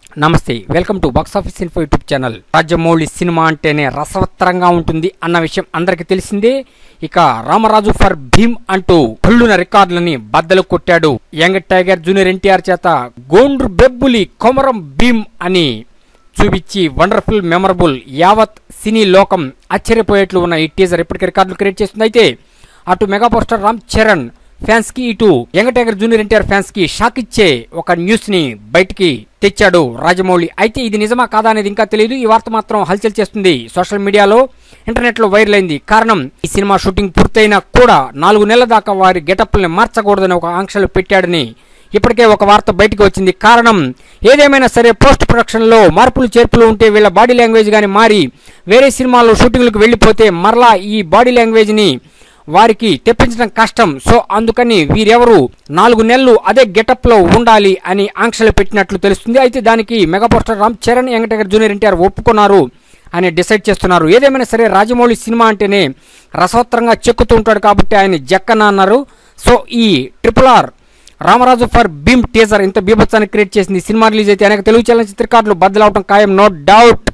నమస్తే welcome to box office info YouTube channel Rajamouli cinema అంటేనే రసవత్తరంగా ఉంటుంది అన్న విషయం అందరికీ తెలిసిందే ఇక రామరాజు ఫర్ భీమ్ అంటూ కళ్ళున రికార్డులని బద్దలు కొట్టాడు యంగ్ టైగర్ జూనియర్ ఎన్టీఆర్ చేత గోండ్రు బెబ్బులి కొమరం భీమ్ అని చూపించి వండర్ఫుల్ మెమరబుల్ యావత్ సినీ లోకం ఆశ్చర్యపోయేట్లు ఉన్న ఈ టీజర్ ఇప్పటికే రికార్డులు క్రియేట్ చేస్తుంది అయితే అటు mega poster Ram Charan fans కి ఇటు young tiger junior NTR fans కి షాక్ ఇచ్చే ఒక న్యూస్ ని బయటికి తెచ్చాడు రాజమౌళి అయితే ఇది నిజమా కాదా అనేది ఇంకా తెలియదు ఈ వార్త మాత్రం హల్చల్ చేస్తుంది సోషల్ మీడియాలో ఇంటర్నెట్ లో వైరల్ అయింది కారణం ఈ సినిమా షూటింగ్ పూర్తయినా కూడా నాలుగు నెలల దాకా వారి గెటప్లని మార్చకూడదని ఒక ఆంక్షలు పెట్టాడని ఇప్పటికే ఒక వార్త బయటికి వచ్చింది కారణం ఏదేమైనా సరే పోస్ట్ ప్రొడక్షన్లో మార్పులు చేర్పులు ఉంటే వీళ్ళ బాడీ లాంగ్వేజ్ కానీ మారి వేరే సినిమాల్లో షూటింగ్లకు వెళ్ళిపోతే మరలా ఈ బాడీ లాంగ్వేజ్ని వారికి తెప్పించడం కష్టం సో అందుకని వీరెవరు నాలుగు నెలలు అదే గెటప్ లో ఉండాలి అని ఆంక్షలు పెట్టినట్లు తెలుస్తుంది అయితే దానికి మెగా పోస్టర్ రామ్ చరణ్ వెంకటగర్ జూనియర్ ఎన్టీఆర్ ఒప్పుకున్నారు అని డిసైడ్ చేస్తున్నారు ఏదేమైనా సరే రాజమౌళి సినిమా అంటేనే రసవత్తరంగా చెక్కుతూ ఉంటాడు కాబట్టి ఆయన జక్కన అన్నారు సో ఈ triple R Ramaraju for Bheem teaser ఇంత బీభత్సాన్ని క్రియేట్ చేసింది సినిమా రిలీజ్ అయితే అనేక తెలుగు చలనచిత్ర రికార్డులు బద్దలవటం ఖాయం నో డౌట్